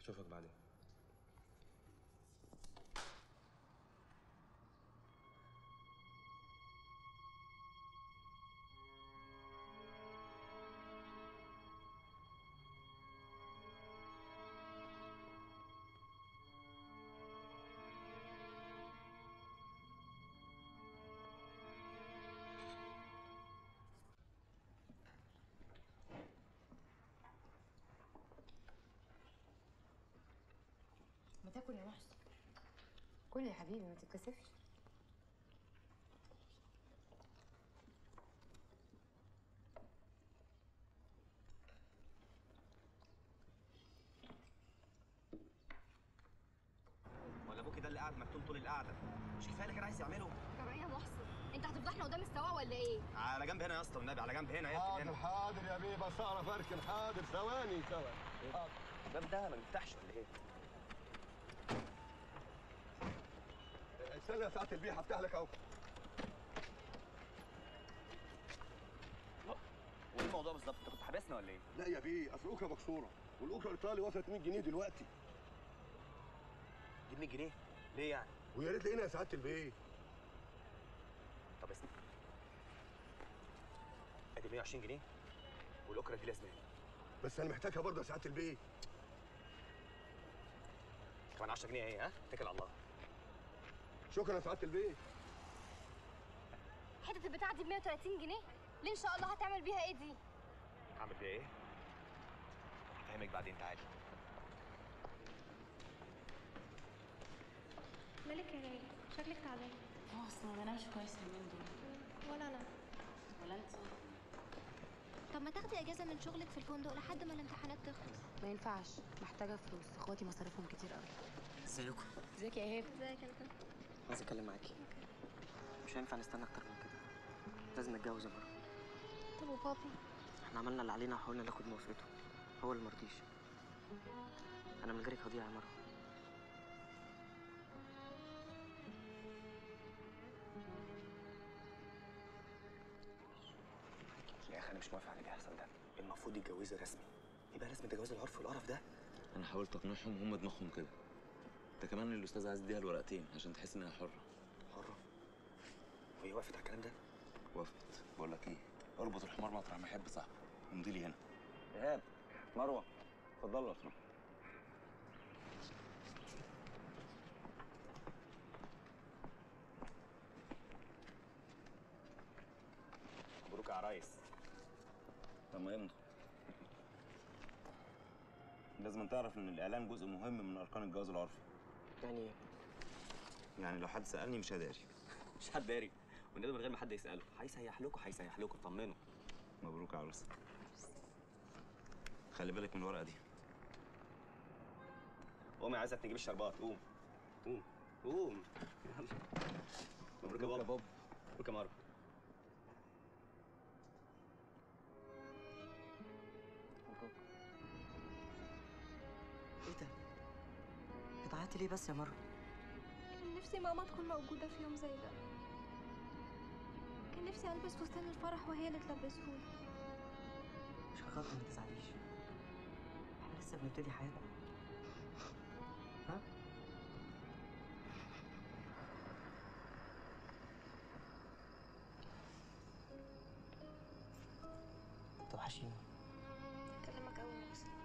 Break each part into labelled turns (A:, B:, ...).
A: اشوفك بعدين
B: ما تاكل يا محسن كل يا حبيبي ما تتكسفش
A: ولا ابوكي ده اللي قاعد مكتوم طول القعده مش كفايه اللي كان عايز يعمله
C: طب ايه يا محسن انت هتفضحنا قدام السواق ولا ايه
A: على جنب هنا يا اسطى والنبي على جنب هنا يا ابني
D: حاضر
A: هنا
D: حاضر يا بيه بس اعرف اركن حاضر ثواني ثواني حاضر
A: الباب ده ما بيفتحش ولا ايه
D: استنى يا ساعة البيه هفتح لك اهو
A: وايه الموضوع بالظبط انت كنت حابسنا ولا ايه
D: لا يا بيه اصل الاوكرا مكسوره والاوكرا الايطالي وصلت 100 جنيه دلوقتي
A: جيب 100 جنيه ليه يعني
D: ويا ريت لقينا يا سعاده البيه
A: طب اسمع ادي 120 جنيه والاوكرا دي لازم
D: بس انا محتاجها برضه يا سعاده البيه
A: كمان 10 جنيه اهي ها اتكل على الله
D: شكرا يا سعاده البيه
C: حته البتاع دي ب 130 جنيه ليه ان شاء الله هتعمل بيها ايه دي
A: هعمل بيها ايه هفهمك بعدين تعالي
E: مالك يا ليلى شكلك تعبان
B: اه اصل ما بنامش كويس اليومين دول
E: ولا انا
B: ولا انت
C: طب ما تاخدي اجازه من شغلك في الفندق لحد ما الامتحانات تخلص
B: ما ينفعش محتاجه فلوس اخواتي مصاريفهم كتير قوي
F: ازيكم
B: ازيك يا ايهاب
E: ازيك انت
F: عايز اتكلم معاكي مش هينفع نستنى اكتر من كده لازم نتجوز يا مروه
E: طب وبابي
F: احنا عملنا اللي علينا وحاولنا ناخد موافقته هو اللي مرضيش انا من غيرك هضيع يا مروه
A: يا اخي انا مش موافق على اللي بيحصل ده المفروض يتجوزوا رسمي يبقى رسمي الجواز العرفي والقرف ده
G: انا حاولت اقنعهم هم دماغهم كده ده كمان الاستاذ عايز يديها الورقتين عشان تحس انها حره
A: حره وهي وافقت على الكلام ده
G: وافقت بقول لك ايه اربط الحمار مطرح ما يحب صاحبه وامضي لي هنا
A: ايهاب مروه اتفضلوا يا فندم مبروك يا عرايس
G: طب ما يمضوا لازم تعرف ان الاعلان جزء مهم من اركان الجواز العرفي
F: يعني ايه
G: يعني لو حد سالني مش هداري
A: مش حد داري والنبي من غير ما حد يساله هيسيح لكم هيسيح لكم طمنوا
G: مبروك يا عروسه خلي بالك من الورقه دي
A: قومي عايزك تجيب الشربات قوم قوم قوم يلا مبروك يا بابا مبروك يا مروه
F: ايه ده بتعيطي ليه بس يا مروه
E: كان نفسي ماما تكون موجودة في يوم زي ده كان نفسي ألبس فستان الفرح وهي اللي تلبسهولي
F: مش هخاف ما تزعليش احنا لسه بنبتدي حياتنا ها توحشيني
E: أكلمك أول ما أوصل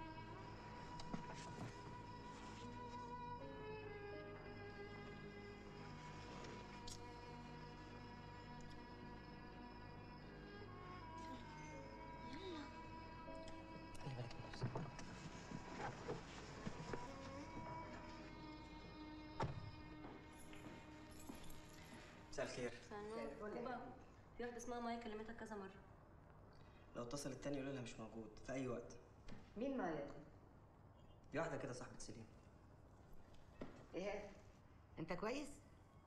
F: خلي بالك من نفسك مساء الخير
H: بابا في واحدة اسمها مايا كلمتك كذا مرة
F: لو اتصلت تاني قولي لها مش موجود في اي وقت
B: مين مايا
F: دي واحده كده صاحبه سليم
B: ايهاب انت كويس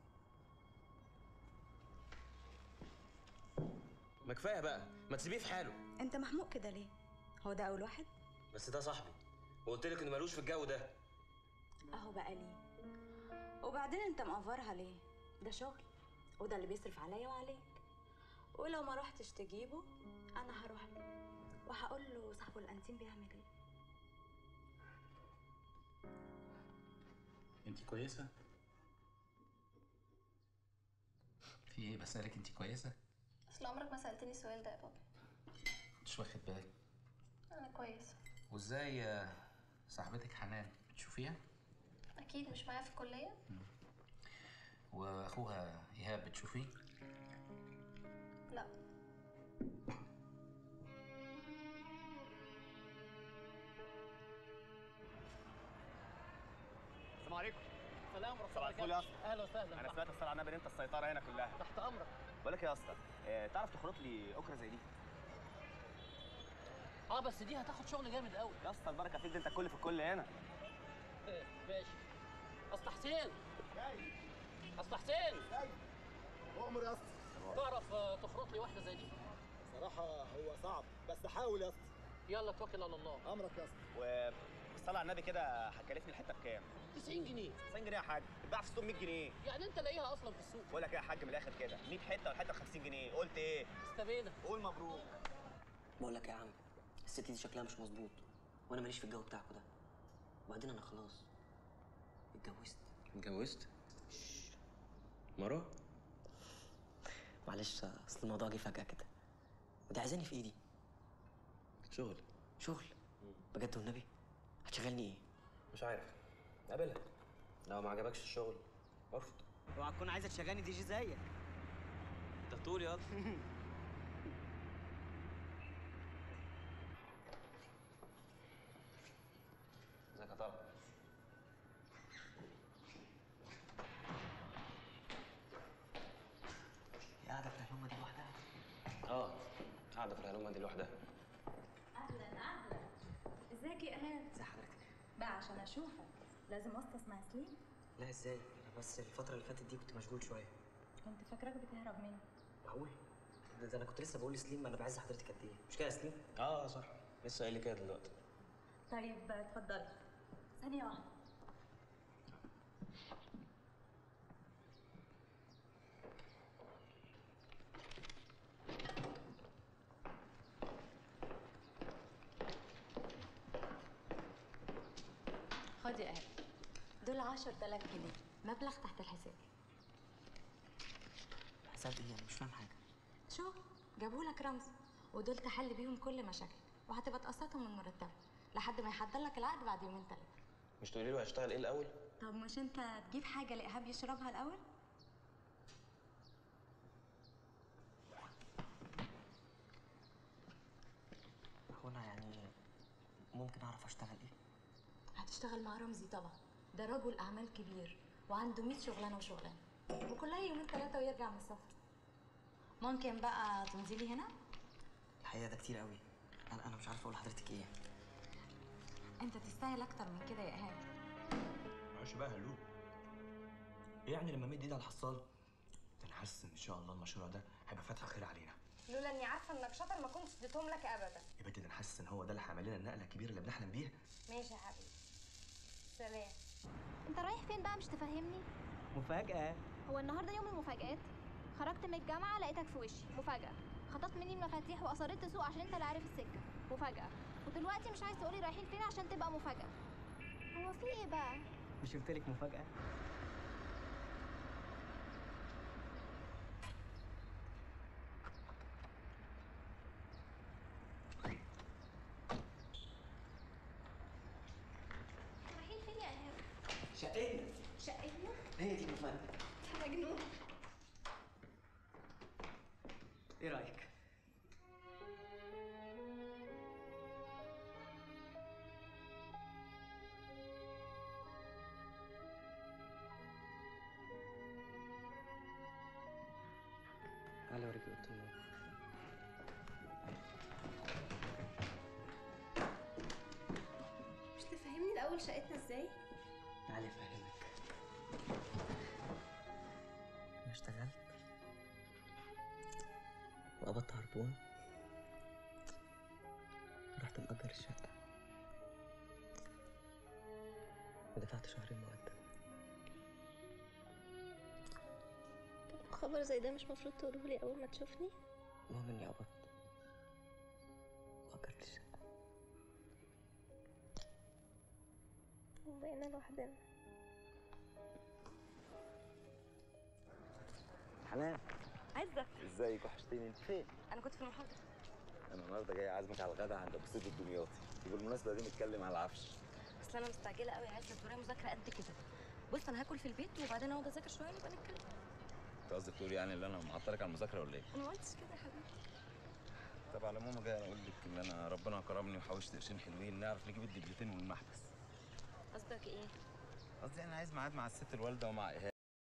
A: ما كفايه بقى ما تسيبيه في حاله
I: انت محموق كده ليه هو ده اول واحد
A: بس ده صاحبي وقلت لك انه ملوش في الجو ده
I: اهو بقى ليه وبعدين انت مقفرها ليه ده شغل وده اللي بيصرف عليا وعليك ولو ما رحتش تجيبه انا هروح له وهقول له صاحبه الانتيم بيعمل ايه
J: انت كويسة؟ في ايه بسألك انت كويسة؟
E: اصل عمرك ما سالتني السؤال ده يا بابا
J: مش واخد بالي
E: انا كويسه
J: وازاي آه، صاحبتك حنان بتشوفيها؟
E: اكيد مش معايا في الكليه
J: واخوها ايهاب بتشوفيه؟
E: لا
A: السلام عليكم
K: سلام ورحمه
A: صباح الفل يا اسطى
K: اهلا وسهلا
A: انا سمعت الصلاة على النبي إن انت السيطره هنا كلها
K: تحت امرك
A: بقول لك إيه يا اسطى آه، تعرف تخرط لي اكره زي دي
K: اه بس دي هتاخد شغل جامد قوي
A: يا اسطى البركه فيك ده انت الكل في الكل هنا
K: إيه، ماشي اصل حسين اصل حسين
D: اؤمر يا اسطى
K: تعرف آه، تخرط لي واحده زي دي
D: صراحه هو صعب بس حاول يا اسطى
K: يلا توكل على الله
D: امرك يا اسطى
A: والصلاة على النبي كده هتكلفني الحته بكام
K: 90 جنيه
A: 90 جنيه يا حاج اتباع في السوق 100 جنيه
K: يعني انت لاقيها اصلا في السوق
A: بقول لك ايه يا حاج من الاخر كده 100 حته والحته ب 50 جنيه قلت ايه
K: استبينا
A: قول مبروك
F: بقول لك يا عم الست دي شكلها مش مظبوط وانا ماليش في الجو بتاعكوا ده وبعدين انا خلاص اتجوزت
G: اتجوزت؟ مرة؟
F: معلش اصل الموضوع جه فجأة كده ودي عايزاني في ايدي
G: شغل
F: شغل بجد والنبي هتشغلني ايه
G: مش عارف قابلها لو ما عجبكش الشغل ارفض
F: اوعى تكون عايزه تشغلني دي جي زيك
G: انت طول ياض ازيك يا طارق
F: هي قاعده في الهلومه دي لوحدها
G: اه قاعده في الهلومه دي لوحدها
I: اهلا اهلا ازيك يا امان
F: ازي حضرتك
I: بقى عشان اشوفك لازم اسطس مع سليم
F: لا ازاي انا بس الفتره اللي فاتت دي كنت مشغول شويه
I: كنت فاكراك بتهرب مني
F: معقول ده, ده انا كنت لسه بقول لسليم انا بعز حضرتك قد ايه مش كده يا سليم
G: اه صح لسه قايل لي كده دلوقتي
I: طيب اتفضلي ثانيه واحده خدي اهي دول 10000 جنيه مبلغ تحت الحساب
F: حساب ايه انا مش فاهم حاجه
I: شغل جابولك رمز ودول تحل بيهم كل مشاكلك وهتبقى تقسطهم من مرتبك لحد ما يحضر لك العقد بعد يومين ثلاثه
G: مش تقولي له هشتغل ايه الاول
I: طب مش انت تجيب حاجه لايهاب يشربها الاول
F: هو انا يعني ممكن اعرف اشتغل ايه
I: هتشتغل مع رمزي طبعا ده رجل اعمال كبير وعنده 100 شغلانه وشغلانه وكلها يومين ثلاثه ويرجع من السفر ممكن بقى تنزلي هنا
F: الحقيقه ده كتير قوي انا انا مش عارف اقول لحضرتك ايه
I: انت تستاهل اكتر من كده يا ايهاب
L: معلش بقى هلو ايه يعني لما مد ايدي على الحصال ده انا حاسس ان ان شاء الله المشروع ده هيبقى فتحه خير علينا
B: لولا اني عارفه انك شاطر ما كنتش اديتهم لك ابدا
L: يا بنتي ده انا حاسس ان هو ده اللي هيعمل لنا النقله الكبيره اللي بنحلم بيها
B: ماشي يا حبيبي سلام
C: انت رايح فين بقى مش تفهمني
F: مفاجاه
C: هو النهارده يوم المفاجآت خرجت من الجامعة لقيتك في وشي مفاجأة خطفت مني المفاتيح وأصريت تسوق عشان انت اللي عارف السكة مفاجأة ودلوقتي مش عايز تقولي رايحين فين عشان تبقى مفاجأة هو في ايه بقى؟
F: مش قلت لك مفاجاه
C: رايحين فين يا ايهاب؟
F: شقتنا
C: شقتنا؟
F: هي دي المفاجاه
C: انت مجنون
F: ايه رايك تعالى اوريك اوضه النوم
C: مش تفهمني الأول شقتنا ازاي؟
F: تعالي افهمك انا اشتغلت وقبضت عربون رحت مأجر الشقة ودفعت شهرين مقدم
E: خبر زي ده مش مفروض تقوله لي اول ما تشوفني
F: المهم اني قبضت وأجرت الشقة
E: وبقينا لوحدنا
G: حنان
I: عزك
G: ازيك وحشتيني انت فين؟
I: انا كنت في المحاضره
G: انا النهارده جاي اعزمك على الغدا عند ابو سيد الدمياطي وبالمناسبه دي نتكلم على العفش
I: اصل انا مستعجله قوي عايزه ورايا مذاكره قد كده بص انا هاكل في البيت وبعدين اقعد اذاكر شويه ونبقى نتكلم
G: انت قصدك تقول يعني ان انا معطلك على المذاكره ولا ايه؟
I: انا ما قلتش كده يا حبيبي
G: طب على العموم جاي اقول لك ان انا ربنا كرمني وحوشت قرشين حلوين نعرف نجيب الدبلتين والمحبس
I: قصدك ايه
G: قصدي انا عايز ميعاد مع الست الوالده ومع ايهاب